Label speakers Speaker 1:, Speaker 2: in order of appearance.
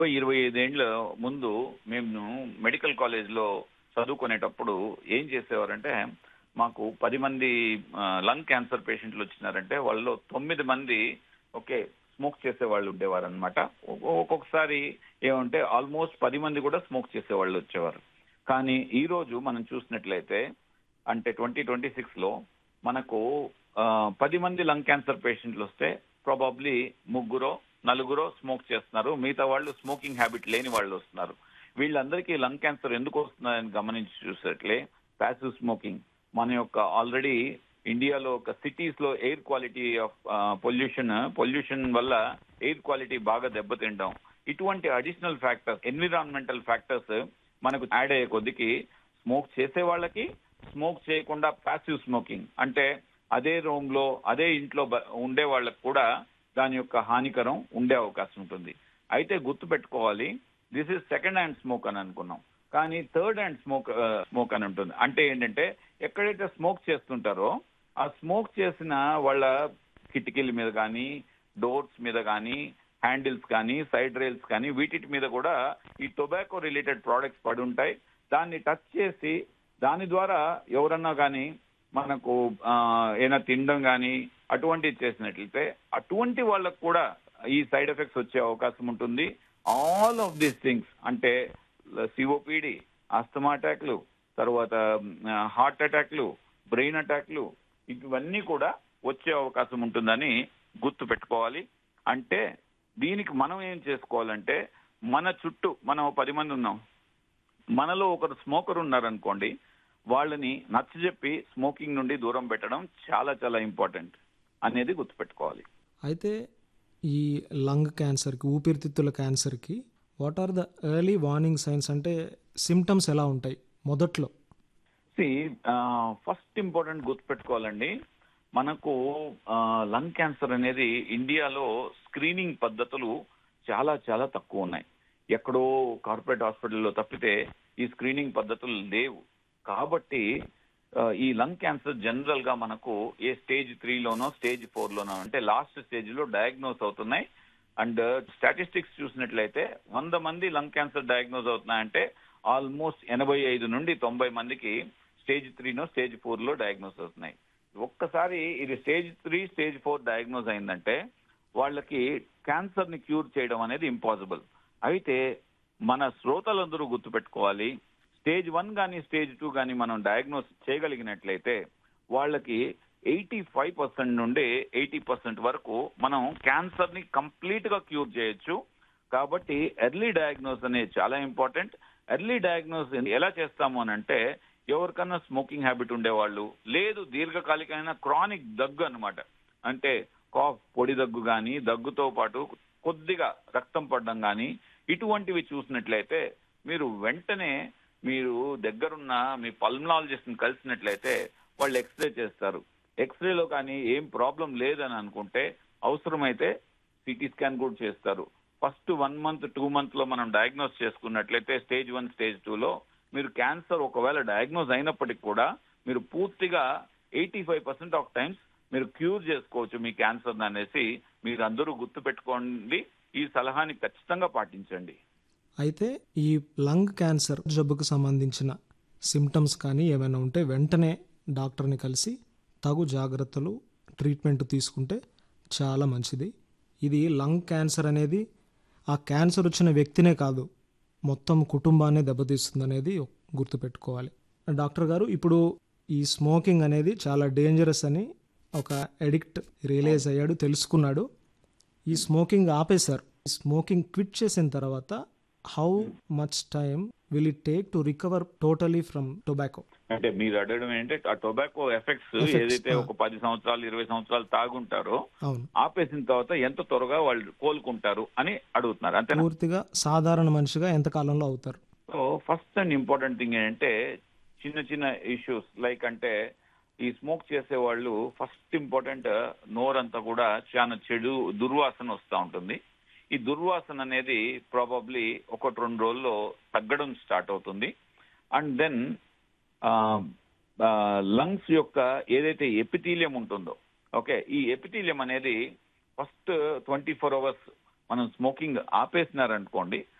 Speaker 1: So ఇరవై ఐదేండ్ల ముందు మేము మెడికల్ కాలేజ్లో చదువుకునేటప్పుడు ఏం చేసేవారంటే మాకు పది మంది లంగ్ క్యాన్సర్ పేషెంట్లు వచ్చినారంటే వాళ్ళలో తొమ్మిది మంది ఓకే స్మోక్ చేసే వాళ్ళు ఉండేవారు అనమాట ఒక్కొక్కసారి ఏమంటే ఆల్మోస్ట్ పది మంది కూడా స్మోక్ చేసే వాళ్ళు వచ్చేవారు కానీ ఈ రోజు మనం చూసినట్లయితే అంటే ట్వంటీ ట్వంటీ సిక్స్ లో మనకు ఆ, పది మంది లంగ్ క్యాన్సర్ పేషెంట్లు వస్తే ప్రాబబ్లీ ముగ్గురో నలుగురో స్మోక్ చేస్తున్నారు మిగతా వాళ్ళు స్మోకింగ్ హ్యాబిట్ లేని వాళ్ళు వస్తున్నారు వీళ్ళందరికీ లంగ్ క్యాన్సర్ ఎందుకు వస్తున్నాయని గమనించి చూసేట్లే ప్యాసివ్ స్మోకింగ్ మన యొక్క ఆల్రెడీ ఇండియాలో ఒక సిటీస్ లో air quality of pollution pollution వల్ల ఎయిర్ క్వాలిటీ బాగా దెబ్బతింటాం ఇటువంటి అడిషనల్ ఫ్యాక్టర్స్ ఎన్విరాన్మెంటల్ ఫ్యాక్టర్స్ మనకు యాడ్ అయ్యే కొద్దికి స్మోక్ చేసే వాళ్ళకి స్మోక్ చేయకుండా ప్యాసివ్ స్మోకింగ్ అంటే అదే రూమ్ లో అదే ఇంట్లో బ- ఉండే వాళ్ళకి కూడా దాని యొక్క హానికరం ఉండే అవకాశం ఉంటుంది అయితే గుర్తు పెట్టుకోవాలి this is second hand smoke అని అనుకున్నాం కానీ థర్డ్ హ్యాండ్ స్మోక్ స్మోక్ అని ఉంటుంది అంటే ఏంటంటే ఎక్కడైతే స్మోక్ చేస్తుంటారో ఆ స్మోక్ చేసిన వాళ్ళ కిటికీల మీద కానీ డోర్స్ మీద కానీ హ్యాండిల్స్ కానీ సైడ్ రైల్స్ కానీ వీటి మీద కూడా ఈ టొబాకో రిలేటెడ్ ప్రోడక్ట్స్ పడి ఉంటాయి దాన్ని టచ్ చేసి దాని ద్వారా ఎవరన్నా కానీ మనకు ఆ, ఏమైనా తినడం కానీ అటువంటివి చేసినట్లయితే అటువంటి వాళ్ళకు కూడా ఈ సైడ్ ఎఫెక్ట్స్ వచ్చే అవకాశం ఉంటుంది ఆల్ ఆఫ్ దీస్ థింగ్స్ అంటే సిఓపిడి ఆస్తమా అటాక్లు తర్వాత హార్ట్ అటాక్లు బ్రెయిన్ అటాక్లు ఇవన్నీ కూడా వచ్చే అవకాశం ఉంటుందని గుర్తు పెట్టుకోవాలి అంటే దీనికి మనం ఏం చేసుకోవాలంటే మన చుట్టూ మనం ఓ పది మంది ఉన్నాం మనలో ఒకరు స్మోకర్ ఉన్నారనుకోండి వాళ్ళని నచ్చజెప్పి స్మోకింగ్ నుండి దూరం పెట్టడం చాలా చాలా ఇంపార్టెంట్ అనేది గుర్తుపెట్టుకోవాలి
Speaker 2: అయితే ఈ లంగ్ క్యాన్సర్కి ఊపిరితిత్తుల క్యాన్సర్కి what are the early warning signs అంటే సిమ్టమ్స్ ఎలా ఉంటాయి మొదట్లో
Speaker 1: ఫస్ట్ ఇంపార్టెంట్ గుర్తుపెట్టుకోవాలండి మనకు లంగ్ క్యాన్సర్ అనేది ఇండియాలో స్క్రీనింగ్ పద్ధతులు చాలా చాలా తక్కువ ఉన్నాయి ఎక్కడో కార్పొరేట్ హాస్పిటల్లో తప్పితే ఈ స్క్రీనింగ్ పద్ధతులు లేవు కాబట్టి ఆ, ఈ లంగ్ క్యాన్సర్ జనరల్ గా మనకు ఏ స్టేజ్ త్రీలోనో స్టేజ్ ఫోర్ లోనో అంటే లాస్ట్ స్టేజ్ లో డయాగ్నోస్ అవుతున్నాయి అండ్ స్టాటిస్టిక్స్ చూసినట్లయితే వంద మంది లంగ్ క్యాన్సర్ డయాగ్నోస్ అవుతున్నాయంటే ఆల్మోస్ట్ ఎనభై ఐదు నుండి తొంభై మందికి స్టేజ్ త్రీనో స్టేజ్ ఫోర్ లో డయాగ్నోస్ అవుతున్నాయి ఒక్కసారి ఇది stage three stage four diagnose అయిందంటే వాళ్ళకి క్యాన్సర్ ని క్యూర్ చేయడం అనేది ఇంపాసిబుల్ అయితే మన శ్రోతలందరూ గుర్తుపెట్టుకోవాలి స్టేజ్ వన్ కానీ స్టేజ్ టూ కానీ మనం డయాగ్నోస్ చేయగలిగినట్లయితే వాళ్ళకి ఎయిటీ ఫైవ్ పర్సెంట్ నుండి ఎయిటీ పర్సెంట్ వరకు మనం క్యాన్సర్ ని కంప్లీట్ గా క్యూర్ చేయొచ్చు కాబట్టి ఎర్లీ డయాగ్నోస్ అనేది చాలా ఇంపార్టెంట్ ఎర్లీ డయాగ్నోస్ ఎలా చేస్తాము అని అంటే ఎవరికన్నా స్మోకింగ్ హ్యాబిట్ ఉండేవాళ్ళు లేదు దీర్ఘకాలికమైన క్రానిక్ దగ్గు అన్నమాట అంటే కాఫ్ పొడి దగ్గు కానీ దగ్గుతో పాటు కొద్దిగా రక్తం పడడం కానీ ఇటువంటివి చూసినట్లయితే మీరు వెంటనే మీరు దగ్గరున్న మీ పల్మనాలజిస్ట్ ని కలిసినట్లయితే వాళ్ళు ఎక్స్రే చేస్తారు ఎక్స్రేలో కానీ ఏం ప్రాబ్లం లేదని అనుకుంటే అవసరమైతే సిటీ స్కాన్ కూడా చేస్తారు first one month two month లో మనం డయాగ్నోస్ చేసుకున్నట్లయితే స్టేజ్ వన్ స్టేజ్ టూ లో మీరు క్యాన్సర్ ఒకవేళ డయాగ్నోస్ అయినప్పటికీ కూడా మీరు పూర్తిగా eighty five percent of times మీరు క్యూర్ చేసుకోవచ్చు మీ క్యాన్సర్ అనేసి మీరు అందరూ గుర్తు పెట్టుకోండి ఈ సలహాని ఖచ్చితంగా పాటించండి
Speaker 2: అయితే ఈ లంగ్ క్యాన్సర్ జబ్బుకు సంబంధించిన సిమ్టమ్స్ కానీ ఏమైనా ఉంటే వెంటనే డాక్టర్ని కలిసి తగు జాగ్రత్తలు ట్రీట్మెంట్ తీసుకుంటే చాలా మంచిది ఇది లంగ్ క్యాన్సర్ అనేది ఆ క్యాన్సర్ వచ్చిన వ్యక్తినే కాదు మొత్తం కుటుంబాన్ని దెబ్బతీస్తుంది అనేది గుర్తుపెట్టుకోవాలి డాక్టర్ గారు ఇప్పుడు ఈ స్మోకింగ్ అనేది చాలా డేంజరస్ అని ఒక ఎడిక్ట్ రియలైజ్ అయ్యాడు తెలుసుకున్నాడు ఈ స్మోకింగ్ ఆపేశారు ఈ స్మోకింగ్ క్విట్ చేసిన తర్వాత how much time will it take to recover totally from tobacco
Speaker 1: అంటే మీరు అడగడం ఏంటంటే ఆ టొబాకో ఎఫెక్ట్స్
Speaker 2: Effects,
Speaker 1: ఏదైతే
Speaker 2: ఆ.
Speaker 1: ఒక పది సంవత్సరాలు ఇరవై సంవత్సరాలు తాగుంటారో
Speaker 2: అవును
Speaker 1: ఆపేసిన తర్వాత ఎంత త్వరగా వాళ్ళు కోలుకుంటారు అని అడుగుతున్నారు అంతేనా
Speaker 2: పూర్తిగా సాధారణ మనిషిగా ఎంత కాలంలో అవుతారు
Speaker 1: so first and important thing ఏంటంటే చిన్న చిన్న ఇష్యూస్ లైక్ అంటే ఈ స్మోక్ చేసే వాళ్ళు ఫస్ట్ ఇంపార్టెంట్ నోరంతా కూడా చాలా చెడు దుర్వాసన వస్తూ ఉంటుంది ఈ దుర్వాసన అనేది ప్రాబబ్లీ ఒకటి రెండు రోజుల్లో తగ్గడం స్టార్ట్ అవుతుంది అండ్ దెన్ లంగ్స్ యొక్క ఏదైతే ఎపిథీలియం ఉంటుందో ఓకే ఈ ఎపిథీలియం అనేది ఫస్ట్ ట్వంటీ ఫోర్ అవర్స్ మనం స్మోకింగ్ ఆపేసినారనుకోండి